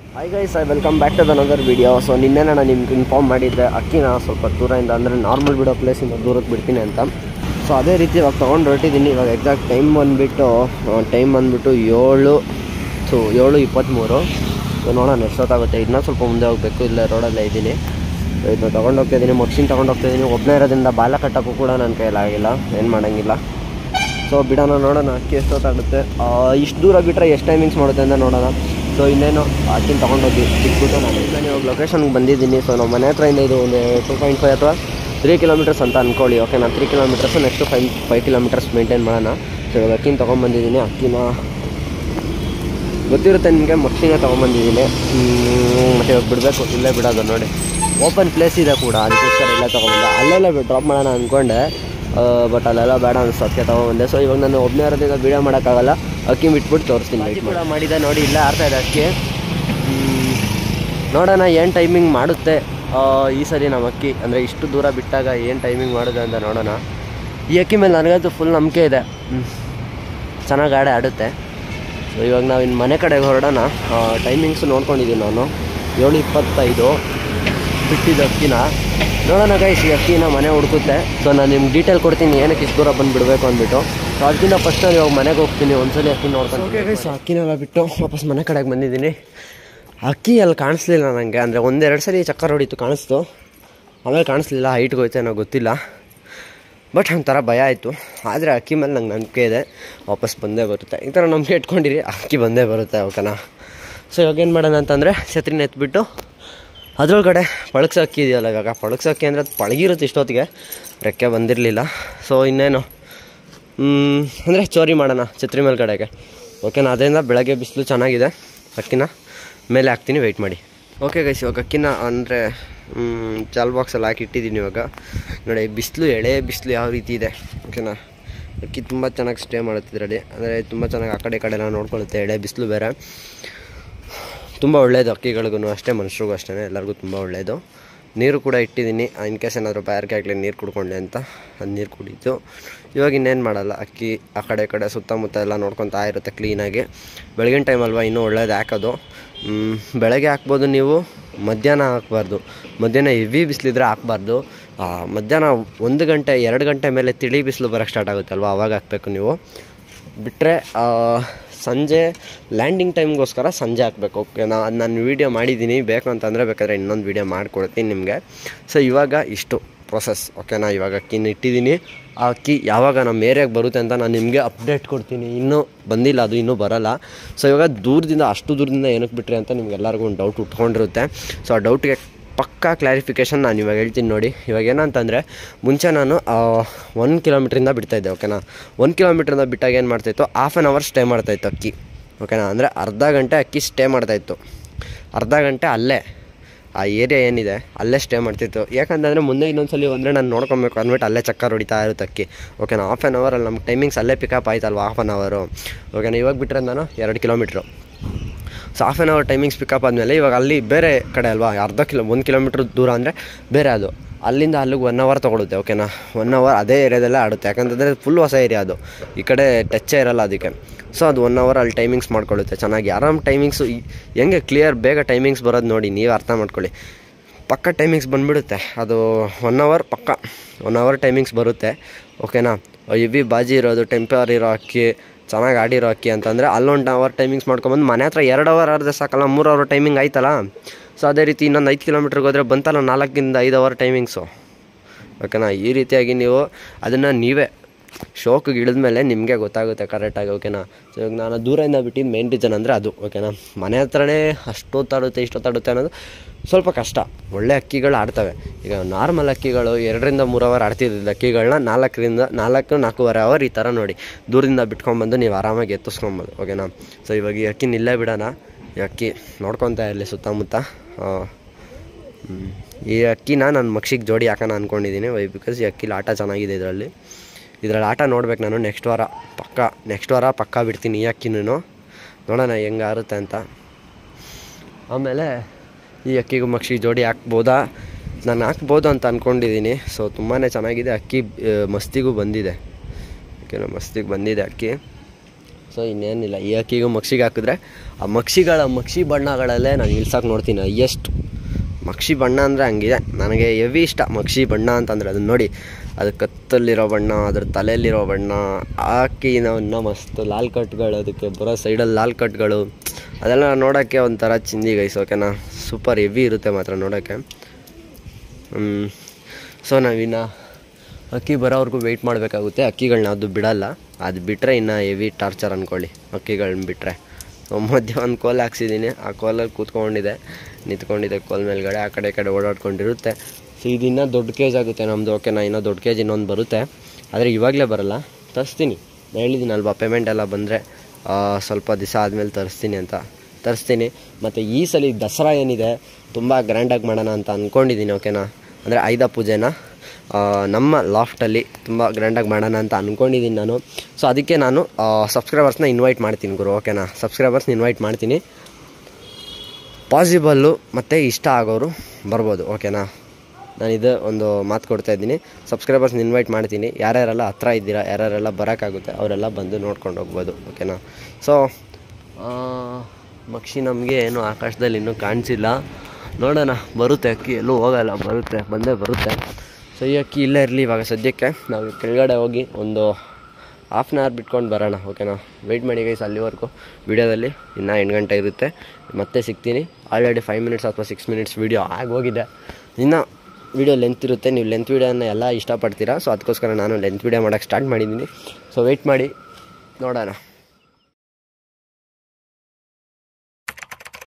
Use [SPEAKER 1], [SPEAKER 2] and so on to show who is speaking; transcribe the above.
[SPEAKER 1] Hi guys I welcome back to another video so ನಿನ್ನೆ ನಾನು ನಿಮ್ಗೆ ಇನ್ಫಾರ್ಮ್ ಮಾಡಿದ್ದೆ ಅಕ್ಕಿನ ಸ್ವಲ್ಪ ದೂರದಿಂದ ಅಂದರೆ ನಾರ್ಮಲ್ ಬಿಡೋ ಪ್ಲೇಸಿಂದ ದೂರಕ್ಕೆ ಬಿಡ್ತೀನಿ ಅಂತ ಸೊ ಅದೇ ರೀತಿ ಇವಾಗ ತೊಗೊಂಡು ಹೊರಟಿದ್ದೀನಿ ಇವಾಗ ಎಕ್ಸಾಕ್ಟ್ ಟೈಮ್ ಬಂದುಬಿಟ್ಟು ಟೈಮ್ ಬಂದುಬಿಟ್ಟು ಏಳು ಸೊ ಏಳು ಇಪ್ಪತ್ತ್ಮೂರು ಸೊ ನೋಡೋಣ ಎಷ್ಟೊತ್ತಾಗುತ್ತೆ ಇನ್ನೂ ಸ್ವಲ್ಪ ಮುಂದೆ ಹೋಗಬೇಕು ಇಲ್ಲೇ ರೋಡಲ್ಲೇ ಇದ್ದೀನಿ ಇದನ್ನ ತೊಗೊಂಡು ಹೋಗ್ತಾ ಇದ್ದೀನಿ ಮಕ್ಸಿನ್ ತೊಗೊಂಡು ಹೋಗ್ತಾ ಇದ್ದೀನಿ ಒಬ್ಬನೇ ಇರೋದ್ರಿಂದ ಬಾಲ ಕಟ್ಟೋಕ್ಕೂ ಕೂಡ ನನ್ನ ಕೈಲಾಗಿಲ್ಲ ಏನು ಮಾಡೋಂಗಿಲ್ಲ ಸೊ ಬಿಡೋಣ ನೋಡೋಣ ಅಕ್ಕಿ ಎಷ್ಟೊತ್ತಾಗುತ್ತೆ ಇಷ್ಟು ದೂರ ಬಿಟ್ಟರೆ ಎಷ್ಟು ಟೈಮಿಂಗ್ಸ್ ಮಾಡುತ್ತೆ ಅಂತ ನೋಡೋಣ ಸೊ ಇನ್ನೇನು ಅಕ್ಕಿನ ತೊಗೊಂಡೋಗಿ ಸಿಕ್ಬಿಟ್ಟು ನಾನು ನಾನು ಇವಾಗ ಲೊಕೇಶನ್ಗೆ ಬಂದಿದ್ದೀನಿ ಸೊ ನಮ್ಮ ಮನೆ ಹತ್ರದಿಂದ ಇದು ಒಂದು ಟೂ ಪಾಯಿಂಟ್ ಫೈವ್ ಅಥವಾ ತ್ರೀ ಕಿಲೋಮೀಟರ್ಸ್ ಅಂತ ಅಂದ್ಕೊಳ್ಳಿ ಓಕೆ ನಾನು three kilometres next five five kilometres maintain ಮಾಡೋಣ ಸೊ ಇವಾಗ ಅಕ್ಕಿನ ತೊಗೊಂಬಂದಿದ್ದೀನಿ ಅಕ್ಕಿನ ಗೊತ್ತಿರುತ್ತೆ ನಿಮಗೆ ಮಕ್ಷಿನ ತೊಗೊಂಬಂದಿದ್ದೀನಿ ಮತ್ತು ಇವಾಗ ಬಿಡಬೇಕು ಇಲ್ಲೇ ಬಿಡೋದು ನೋಡಿ ಓಪನ್ ಪ್ಲೇಸ್ ಇದೆ ಕೂಡ ಅದಕ್ಕೋಸ್ಕರ ಇಲ್ಲೇ ತೊಗೊಂಬಂದೆ ಅಲ್ಲೆಲ್ಲ ಡ್ರಾಪ್ ಮಾಡೋಣ ಅಂದ್ಕೊಂಡೆ ಬಟ್ ಅಲ್ಲೆಲ್ಲ ಬೇಡ ಅನಿಸ್ತು ಅದಕ್ಕೆ ತೊಗೊಂಬಂದೆ ಸೊ ಇವಾಗ ನಾನು ಒಬ್ಬನೇ ಇರೋದ್ರಿಂದ ವೀಡಿಯೋ ಮಾಡೋಕ್ಕಾಗಲ್ಲ ಅಕ್ಕಿ ಬಿಟ್ಬಿಟ್ಟು ತೋರಿಸ್ತೀನಿ ಅಕ್ಕಿ ಕೂಡ ಮಾಡಿದೆ ನೋಡಿ ಇಲ್ಲೇ ಆಡ್ತಾ ಇದೆ ಅಕ್ಕಿ ಹ್ಮ್. ನೋಡೋಣ ಏನು ಟೈಮಿಂಗ್ ಮಾಡುತ್ತೆ ಆ, ಈ ಸರಿ ನಮ್ಮ ಅಕ್ಕಿ ಅಂದರೆ ಇಷ್ಟು ದೂರ ಬಿಟ್ಟಾಗ ಏನು ಟೈಮಿಂಗ್ ಮಾಡುತ್ತೆ ಅಂತ ನೋಡೋಣ ಈ ಅಕ್ಕಿ ಮೇಲೆ ನನಗಂತೂ ಫುಲ್ ನಂಬಿಕೆ ಇದೆ ಚೆನ್ನಾಗಿ ಆಡೇ ಆಡುತ್ತೆ ಸೊ ಇವಾಗ ನಾವು ಇನ್ನು ಮನೆ ಕಡೆಗೆ ಹೊರಡೋಣ ಟೈಮಿಂಗ್ಸು ನೋಡ್ಕೊಂಡಿದ್ದೀನಿ ನಾನು ಏಳು ಇಪ್ಪತ್ತೈದು ಬಿಟ್ಟಿದ್ದು ಅಕ್ಕಿನ ನೋಡೋಣ ಗೈಸ್ ಈ ಅಕ್ಕಿನ ಮನೆ ಹುಡುಕುತ್ತೆ ಸೊ ನಾನು ನಿಮ್ಗೆ ಡೀಟೇಲ್ ಕೊಡ್ತೀನಿ ಏನಕ್ಕೆ ಇಷ್ಟು ದೂರ ಬಂದು ಬಿಡಬೇಕು ಅಂದ್ಬಿಟ್ಟು ಸೊ ಅದಕ್ಕಿಂತ ಫಸ್ಟ್ ನಾನು ಇವಾಗ ಮನೆಗೆ ಹೋಗ್ತೀನಿ ಒಂದ್ಸಲಿ ಅಕ್ಕಿ ನೋಡ್ಕೊಂಡು ಓಕೆ ಗೈಸ್ ಅಕ್ಕಿನೆಲ್ಲ ಬಿಟ್ಟು ವಾಪಸ್ ಮನೆ ಕಡೆಗೆ ಬಂದಿದ್ದೀನಿ ಅಕ್ಕಿ ಅಲ್ಲಿ ಕಾಣಿಸ್ಲಿಲ್ಲ ನನಗೆ ಅಂದರೆ ಒಂದೆರಡು ಸರಿ ಚಕ್ಕರ್ ಹೊಡಿತು ಕಾಣಿಸ್ತು ಆಮೇಲೆ ಕಾಣಿಸ್ಲಿಲ್ಲ ಹೈಟ್ಗೆ ಹೋಯ್ತು ಏನೋ ಗೊತ್ತಿಲ್ಲ ಬಟ್ ಒಂಥರ ಭಯ ಆಯಿತು ಆದರೆ ಅಕ್ಕಿ ಮೇಲೆ ನಂಗೆ ನಂಬಿಕೆ ಇದೆ ವಾಪಸ್ ಬಂದೇ ಬರುತ್ತೆ ಈ ಥರ ನಂಬಿಕೆ ಇಟ್ಕೊಂಡಿರಿ ಅಕ್ಕಿ ಬಂದೇ ಬರುತ್ತೆ ಓಕೆನಾ ಸೊ ಇವಾಗ ಏನು ಮಾಡೋಣ ಅಂತಂದರೆ ಛತ್ರಿನ ಎತ್ಬಿಟ್ಟು ಅದ್ರೊಳಗಡೆ ಪಳಗ್ಸ ಅಕ್ಕಿ ಇದೆಯಲ್ಲ ಇವಾಗ ಪಳಗ್ಸ ಅಕ್ಕಿ ಅಂದರೆ ಅದು ಪಳಗಿರುತ್ತೆ ಇಷ್ಟೊತ್ತಿಗೆ ರೆಕ್ಕೆ ಬಂದಿರಲಿಲ್ಲ ಸೊ ಇನ್ನೇನು ಅಂದರೆ ಚೋರಿ ಮಾಡೋಣ ಛತ್ರಿ ಮೇಲ್ಗಡೆಗೆ ಓಕೆನಾ ಅದರಿಂದ ಬೆಳಗ್ಗೆ ಬಿಸಿಲು ಚೆನ್ನಾಗಿದೆ ಅಕ್ಕಿನ ಮೇಲೆ ಹಾಕ್ತೀನಿ ವೆಯ್ಟ್ ಮಾಡಿ ಓಕೆ ಗೈಸ್ ಇವಾಗ ಅಕ್ಕಿನ ಅಂದರೆ ಚಾಲ್ ಬಾಕ್ಸಲ್ಲಿ ಹಾಕಿ ಇಟ್ಟಿದ್ದೀನಿ ಇವಾಗ ನೋಡಿ ಬಿಸಿಲು ಎಳೆ ಬಿಸಿಲು ಯಾವ ರೀತಿ ಇದೆ ಓಕೆನಾ ಅಕ್ಕಿ ತುಂಬ ಚೆನ್ನಾಗಿ ಸ್ಟೇ ಮಾಡುತ್ತೆ ಇದರಲ್ಲಿ ಅಂದರೆ ತುಂಬ ಚೆನ್ನಾಗಿ ಆ ಕಡೆ ಈ ಕಡೆ ಎಲ್ಲ ನೋಡ್ಕೊಳ್ಳುತ್ತೆ ಎಳೆ ಬಿಸಿಲು ಬೇರೆ ತುಂಬ ಒಳ್ಳೆಯದು ಅಕ್ಕಿಗಳಿಗೂ ಅಷ್ಟೇ ಮನುಷ್ಯರಿಗೂ ಅಷ್ಟೇ ಎಲ್ಲರಿಗೂ ತುಂಬ ಒಳ್ಳೆಯದು ನೀರು ಕೂಡ ಇಟ್ಟಿದ್ದೀನಿ ಇನ್ ಕೇಸ್ ಏನಾದರೂ ಬಾಯಾರಿಕೆ ಆಗಲಿ ನೀರು ಕುಡ್ಕೊಂಡೆ ಅಂತ ಅದು ನೀರು ಕುಡೀತು ಇವಾಗ ಇನ್ನೇನು ಮಾಡಲ್ಲ ಅಕ್ಕಿ ಆ ಕಡೆ ಈ ಕಡೆ ಸುತ್ತಮುತ್ತ ಎಲ್ಲ ನೋಡ್ಕೊತಾ ಇರುತ್ತೆ ಕ್ಲೀನಾಗಿ ಬೆಳಗಿನ ಟೈಮ್ ಅಲ್ವಾ ಇನ್ನೂ ಒಳ್ಳೇದು ಹಾಕೋದು ಮ್, ಬೆಳಗ್ಗೆ ಹಾಕ್ಬೋದು ನೀವು ಮಧ್ಯಾಹ್ನ ಹಾಕ್ಬಾರ್ದು ಮಧ್ಯಾಹ್ನ ಹೆವಿ ಬಿಸಿಲಿದ್ರೆ ಹಾಕ್ಬಾರ್ದು ಆ, ಮಧ್ಯಾಹ್ನ ಒಂದು ಗಂಟೆ ಎರಡು ಗಂಟೆ ಮೇಲೆ ತಿಳಿ ಬಿಸಿಲು ಬರೋಕ್ಕೆ ಸ್ಟಾರ್ಟ್ ಆಗುತ್ತಲ್ವ ಅವಾಗ ಹಾಕಬೇಕು ನೀವು ಬಿಟ್ಟರೆ ಸಂಜೆ ಲ್ಯಾಂಡಿಂಗ್ ಟೈಮ್ಗೋಸ್ಕರ ಸಂಜೆ ಹಾಕಬೇಕು ಓಕೆ ನಾ ನಾನು ವೀಡಿಯೋ ಮಾಡಿದ್ದೀನಿ ಬೇಕು ಅಂತಂದರೆ ಬೇಕಾದರೆ ಇನ್ನೊಂದು ವೀಡಿಯೋ ಮಾಡಿಕೊಡ್ತೀನಿ ನಿಮಗೆ ಸೊ ಇವಾಗ ಇಷ್ಟು ಪ್ರೊಸೆಸ್ ಓಕೆನಾ ಇವಾಗ ಅಕ್ಕಿನ ಇಟ್ಟಿದ್ದೀನಿ ಆ ಅಕ್ಕಿ ಯಾವಾಗ ನಮ್ಮ ಏರಿಯಾಗೆ ಬರುತ್ತೆ ಅಂತ ನಾನು ನಿಮಗೆ ಅಪ್ಡೇಟ್ ಕೊಡ್ತೀನಿ ಇನ್ನೂ ಬಂದಿಲ್ಲ ಅದು ಇನ್ನೂ ಬರಲ್ಲ ಸೊ ಇವಾಗ ದೂರದಿಂದ ಅಷ್ಟು ದೂರದಿಂದ ಏನಕ್ಕೆ ಬಿಟ್ರಿ ಅಂತ ನಿಮ್ಗೆಲ್ಲರಿಗೂ ಒಂದು ಡೌಟ್ ಉಟ್ಕೊಂಡಿರುತ್ತೆ ಸೊ ಆ ಡೌಟ್ಗೆ ಪಕ್ಕಾ ಕ್ಲಾರಿಫಿಕೇಷನ್ ನಾನು ಇವಾಗ ಹೇಳ್ತೀನಿ ನೋಡಿ ಇವಾಗ ಏನಂತಂದರೆ ಮುಂಚೆ ನಾನು ಒನ್ ಕಿಲೋಮೀಟ್ರಿಂದ ಬಿಡ್ತಾಯಿದ್ದೆ ಓಕೆನಾ ಒನ್ ಕಿಲೋಮೀಟ್ರಿಂದ ಬಿಟ್ಟಾಗ ಏನು ಮಾಡ್ತಾಯಿತ್ತು ಹಾಫ್ ಆನ್ ಅವರ್ ಸ್ಟೇ ಮಾಡ್ತಾಯಿತ್ತು ಅಕ್ಕಿ ಓಕೆನಾ ಅಂದರೆ ಅರ್ಧ ಗಂಟೆ ಅಕ್ಕಿ ಸ್ಟೇ ಮಾಡ್ತಾಯಿತ್ತು ಅರ್ಧ ಗಂಟೆ ಅಲ್ಲೇ ಆ ಏರಿಯಾ ಏನಿದೆ ಅಲ್ಲೇ ಸ್ಟೇ ಮಾಡ್ತಿತ್ತು ಯಾಕಂತಂದರೆ ಮುಂದೆ ಇನ್ನೊಂದ್ಸಲಿ ಅಂದರೆ ನಾನು ನೋಡ್ಕೊಬೇಕು ಅಂದ್ಬಿಟ್ಟು ಅಲ್ಲೇ ಚಕ್ಕರ್ ಹೊಡಿತಾ ಇರುತ್ತೆ ಅಕ್ಕಿ ಓಕೆನಾ ಹಾಫ್ ಆನ್ ಅವರಲ್ಲಿ ನಮ್ಮ ಟೈಮಿಂಗ್ಸ್ ಅಲ್ಲೇ ಪಿಕಪ್ ಆಯ್ತಲ್ವ ಹಾಫ್ ಆನ್ ಅವರು ಓಕೆನಾ ಇವಾಗ ಬಿಟ್ಟರೆ ನಾನು ಎರಡು kilometre so half an hour timings pickup ಆದಮೇಲೆ ಇವಾಗ ಅಲ್ಲಿ ಬೇರೆ ಕಡೆ ಅಲ್ವಾ ಅರ್ಧ ಕಿಲೋ ಒಂದು ಕಿಲೋಮೀಟ್ರ್ ದೂರ ಅಂದರೆ ಬೇರೆ ಅದು ಅಲ್ಲಿಂದ ಅಲ್ಲಿಗೆ ಒನ್ ಅವರ್ ತೊಗೊಳುತ್ತೆ ಓಕೆನಾ ಒನ್ ಅವರ್ ಅದೇ ಏರಿಯಾದಲ್ಲೇ ಆಡುತ್ತೆ ಯಾಕಂತಂದರೆ ಫುಲ್ ಹೊಸ ಏರಿಯಾ ಅದು ಈ ಕಡೆ ಟಚ್ಚೇ ಇರಲ್ಲ ಅದಕ್ಕೆ ಸೊ ಅದು ಒನ್ ಅವರ್ ಅಲ್ಲಿ ಟೈಮಿಂಗ್ಸ್ ಮಾಡ್ಕೊಳ್ಳುತ್ತೆ ಚೆನ್ನಾಗಿ ಆರಾಮ್ ಟೈಮಿಂಗ್ಸು ಹೆಂಗೆ ಕ್ಲಿಯರ್ ಬೇಗ ಟೈಮಿಂಗ್ಸ್ ಬರೋದು ನೋಡಿ ನೀವು ಅರ್ಥ ಮಾಡ್ಕೊಳ್ಳಿ ಪಕ್ಕ ಟೈಮಿಂಗ್ಸ್ ಬಂದುಬಿಡುತ್ತೆ ಅದು ಒನ್ ಅವರ್ ಪಕ್ಕ ಒನ್ ಅವರ್ ಟೈಮಿಂಗ್ಸ್ ಬರುತ್ತೆ ಓಕೆನಾ ಇವಿ ಬಾಜಿ ಇರೋದು ಟೆಂಪರ್ ಇರೋ ಅಕ್ಕಿ ಚೆನ್ನಾಗಿ ಆಡಿರೋ ಅಕ್ಕಿ ಅಂತಂದರೆ ಅಲ್ಲೊಂದು ಅವರ್ ಟೈಮಿಂಗ್ಸ್ ಮಾಡ್ಕೊಂಬಂದು ಮನೆ ಹತ್ರ ಎರಡು ಅವರ್ ಆಡಿದ್ರೆ ಸಾಕಲ್ಲ ಮೂರು ಅವರ್ ಟೈಮಿಂಗ್ ಆಯ್ತಲ್ಲ ಸೊ ಅದೇ ರೀತಿ ಇನ್ನೊಂದು ಐದು ಕಿಲೋಮೀಟ್ರಿಗೆ ಹೋದರೆ ಬಂತಲ್ಲ ನಾಲ್ಕಿಂದ ಐದು ಅವರ್ ಟೈಮಿಂಗ್ಸು ಓಕೆನಾ ಈ ರೀತಿಯಾಗಿ ನೀವು ಅದನ್ನು ನೀವೇ ಶೋಕಿಗೆ ಇಳಿದ ಮೇಲೆ ನಿಮಗೆ ಗೊತ್ತಾಗುತ್ತೆ ಕರೆಕ್ಟಾಗಿ ಓಕೆನಾ ಸೊ ಇವಾಗ ನಾನು ದೂರದಿಂದ ಬಿಟ್ಟಿದ್ದು ಮೇನ್ ರೀಸನ್ ಅಂದರೆ ಅದು ಓಕೆನಾ ಮನೆ ಹತ್ರನೇ ಅಷ್ಟೊತ್ತಾಡುತ್ತೆ ಇಷ್ಟೊತ್ತಾಡುತ್ತೆ ಅನ್ನೋದು ಸ್ವಲ್ಪ ಕಷ್ಟ ಒಳ್ಳೆ ಅಕ್ಕಿಗಳು ಆಡ್ತವೆ ಈಗ ನಾರ್ಮಲ್ ಅಕ್ಕಿಗಳು ಎರಡರಿಂದ ಮೂರು ಅವರ್ ಆಡ್ತಿದ್ದಿದ್ದು ಅಕ್ಕಿಗಳನ್ನ ನಾಲ್ಕರಿಂದ ನಾಲ್ಕು ನಾಲ್ಕೂವರೆ ಅವರ್ ಈ ಥರ ನೋಡಿ ದೂರದಿಂದ ಬಿಟ್ಕೊಂಬಂದು ನೀವು ಆರಾಮಾಗಿ ಎತ್ತಿಸ್ಕೊಬೋದು ಓಕೆನಾ ಸೊ ಇವಾಗ ಈ ಅಕ್ಕಿ ನಿಲ್ಲೇ ಬಿಡೋಣ ಈ ಅಕ್ಕಿ ನೋಡ್ಕೊತಾ ಇರಲಿ ಸುತ್ತಮುತ್ತ ಆ, ಹ್ಮ್. ಈ ಅಕ್ಕಿನ ನಾನು ಮಕ್ಷಿಗೆ ಜೋಡಿ ಹಾಕೋಣ ಅಂದ್ಕೊಂಡಿದ್ದೀನಿ ವೈ ಬಿಕಾಸ್ ಈ ಅಕ್ಕಿಲಿ ಆಟ ಚೆನ್ನಾಗಿದೆ ಇದರಲ್ಲಿ ಇದರಲ್ಲಿ ಆಟ ನೋಡ್ಬೇಕು ನಾನು ನೆಕ್ಸ್ಟ್ ವಾರ ಪಕ್ಕ ನೆಕ್ಸ್ಟ್ ವಾರ ಪಕ್ಕ ಬಿಡ್ತೀನಿ ಈ ಅಕ್ಕಿನೂ ನೋಡೋಣ ಹೆಂಗೆ ಆರುತ್ತೆ ಅಂತ ಆಮೇಲೆ ಈ ಅಕ್ಕಿಗೂ ಮಕ್ಷಿ ಜೋಡಿ ಹಾಕ್ಬೋದಾ ನಾನು ಹಾಕ್ಬೋದು ಅಂತ ಅಂದ್ಕೊಂಡಿದ್ದೀನಿ ಸೊ ತುಂಬಾ ಚೆನ್ನಾಗಿದೆ ಅಕ್ಕಿ ಆ, ಮಸ್ತಿಗೂ ಬಂದಿದೆ ಓಕೆನಾ ಮಸ್ತಿಗೆ ಬಂದಿದೆ ಅಕ್ಕಿ ಸೊ ಇನ್ನೇನಿಲ್ಲ ಈ ಅಕ್ಕಿಗೂ ಮಕ್ಷಿಗೆ ಹಾಕಿದ್ರೆ ಆ ಮಕ್ಷಿಗಳ ಮಕ್ಷಿ ಬಣ್ಣಗಳಲ್ಲೇ ನಾನು ಇಳ್ಸಕ್ಕೆ ನೋಡ್ತೀನಿ ಎಷ್ಟು ಮಕ್ಷಿ ಬಣ್ಣ ಅಂದರೆ ಹಂಗಿದೆ ನನಗೆ ಹೆವಿ ಇಷ್ಟ ಮಕ್ಷಿ ಬಣ್ಣ ಅಂತಂದರೆ ಅದನ್ನ ನೋಡಿ ಅದು ಕತ್ತಲ್ಲಿರೋ ಬಣ್ಣ ಅದ್ರ ತಲೆಯಲ್ಲಿರೋ ಬಣ್ಣ ಹಾಕಿ ನಾವು ಇನ್ನೂ ಮಸ್ತ್ ಲಾಲ್ ಕಟ್ಗಳು ಅದಕ್ಕೆ ಬರೋ ಸೈಡಲ್ಲಿ ಲಾಲ್ ಕಟ್ಗಳು ಅದೆಲ್ಲ ನೋಡೋಕ್ಕೆ ಒಂಥರ ಚಿಂದಿ ಗೈಸ್ ಓಕೆನಾ ಸೂಪರ್ ಹೆವಿ ಇರುತ್ತೆ ಮಾತ್ರ ನೋಡೋಕ್ಕೆ ಸೊ ನಾವಿನ್ನು ಅಕ್ಕಿ ಬರೋವರೆಗೂ ವೆಯ್ಟ್ ಮಾಡಬೇಕಾಗುತ್ತೆ ಅಕ್ಕಿಗಳನ್ನ ಅದು ಬಿಡಲ್ಲ ಅದು ಬಿಟ್ಟರೆ ಇನ್ನು ಹೆವಿ ಟಾರ್ಚರ್ ಅಂದ್ಕೊಳ್ಳಿ ಅಕ್ಕಿಗಳನ್ನ ಬಿಟ್ಟರೆ ಮಧ್ಯೆ ಒಂದು ಕೋಲ್ ಹಾಕ್ಸಿದ್ದೀನಿ ಆ ಕೋಲಲ್ಲಿ ಕೂತ್ಕೊಂಡಿದೆ ನಿಂತ್ಕೊಂಡಿದೆ ಕೋಲ್ ಮೇಲ್ಗಡೆ ಆ ಕಡೆ ಈ ಕಡೆ ಓಡಾಡ್ಕೊಂಡಿರುತ್ತೆ ಸೊ ಇದು ಇನ್ನೂ ದೊಡ್ಡ ಕೇಜ್ ಆಗುತ್ತೆ ನಮ್ಮದು ಓಕೆನಾ ಇನ್ನೂ ದೊಡ್ಡ ಕೇಜ್ ಇನ್ನೊಂದು ಬರುತ್ತೆ ಆದರೆ ಇವಾಗಲೇ ಬರಲ್ಲ ತರಿಸ್ತೀನಿ ಹೇಳಿದ್ದೀನಲ್ವಾ ಪೇಮೆಂಟ್ ಎಲ್ಲ ಬಂದರೆ ಸ್ವಲ್ಪ ದಿವಸ ಆದಮೇಲೆ ತರಿಸ್ತೀನಿ ಅಂತ ತರಿಸ್ತೀನಿ ಮತ್ತು ಈ ಸಲ ದಸರಾ ಏನಿದೆ ತುಂಬ ಗ್ರ್ಯಾಂಡಾಗಿ ಮಾಡೋಣ ಅಂತ ಅಂದ್ಕೊಂಡಿದ್ದೀನಿ ಓಕೆನಾ ಅಂದರೆ ಆಯುಧ ಪೂಜೆನ ಆ, ನಮ್ಮ ಲಾಫ್ಟಲ್ಲಿ ತುಂಬ ಗ್ರ್ಯಾಂಡಾಗಿ ಮಾಡೋಣ ಅಂತ ಅಂದ್ಕೊಂಡಿದ್ದೀನಿ ನಾನು ಸೊ ಅದಕ್ಕೆ ನಾನು ಸಬ್ಸ್ಕ್ರೈಬರ್ಸ್ನ ಇನ್ವೈಟ್ ಮಾಡ್ತೀನಿ ಗುರು ಓಕೆನಾ ಸಬ್ಸ್ಕ್ರೈಬರ್ಸ್ನ ಇನ್ವೈಟ್ ಮಾಡ್ತೀನಿ ಪಾಸಿಬಲ್ಲು ಮತ್ತು ಇಷ್ಟ ಆಗೋರು ಬರ್ಬೋದು ಓಕೆನಾ ನಾನು ಇದು ಒಂದು ಮಾತು ಕೊಡ್ತಾ ಇದ್ದೀನಿ ಸಬ್ಸ್ಕ್ರೈಬರ್ಸ್ನ ಇನ್ವೈಟ್ ಮಾಡ್ತೀನಿ ಯಾರ್ಯಾರೆಲ್ಲ ಹತ್ರ ಇದ್ದೀರಾ ಯಾರ್ಯಾರೆಲ್ಲ ಬರೋಕ್ಕಾಗುತ್ತೆ ಅವರೆಲ್ಲ ಬಂದು ನೋಡ್ಕೊಂಡು ಹೋಗ್ಬೋದು ಓಕೆನಾ ಸೊ ಮಕ್ಷಿ ನಮಗೆ ಏನು ಆಕಾಶದಲ್ಲಿ ಇನ್ನೂ ಕಾಣಿಸಿಲ್ಲ ನೋಡೋಣ ಬರುತ್ತೆ ಅಕ್ಕಿ ಎಲ್ಲೂ ಹೋಗಲ್ಲ ಬರುತ್ತೆ ಬಂದೇ ಬರುತ್ತೆ ಸೊ ಈ ಅಕ್ಕಿ ಇಲ್ಲೇ ಇರಲಿ ಇವಾಗ ಸದ್ಯಕ್ಕೆ ನಾವು ಕೆಳಗಡೆ ಹೋಗಿ ಒಂದು ಹಾಫ್ ಆನ್ ಅವರ್ ಬಿಟ್ಕೊಂಡು ಬರೋಣ ಓಕೆನಾ ವೆಯ್ಟ್ ಮಾಡಿ ಗೈಸ್ ಅಲ್ಲಿವರೆಗೂ ವಿಡಿಯೋದಲ್ಲಿ ಇನ್ನೂ ಎಂಟು ಗಂಟೆ ಇರುತ್ತೆ ಮತ್ತೆ ಸಿಗ್ತೀನಿ ಆಲ್ರೆಡಿ ಫೈವ್ ಮಿನಿಟ್ಸ್ ಅಥವಾ ಸಿಕ್ಸ್ ಮಿನಿಟ್ಸ್ ವೀಡಿಯೋ ಆಗೋಗಿದೆ ಇನ್ನು ವೀಡಿಯೋ ಲೆಂತ್ ಇರುತ್ತೆ ನೀವು ಲೆಂತ್ ವೀಡಿಯೋನ ಎಲ್ಲ ಇಷ್ಟಪಡ್ತೀರಾ ಸೊ ಅದಕ್ಕೋಸ್ಕರ ನಾನು ಲೆಂತ್ ವೀಡಿಯೋ ಮಾಡೋಕ್ಕೆ ಸ್ಟಾರ್ಟ್ ಮಾಡಿದ್ದೀನಿ ಸೊ ವೆಯ್ಟ್ ಮಾಡಿ ನೋಡೋಣ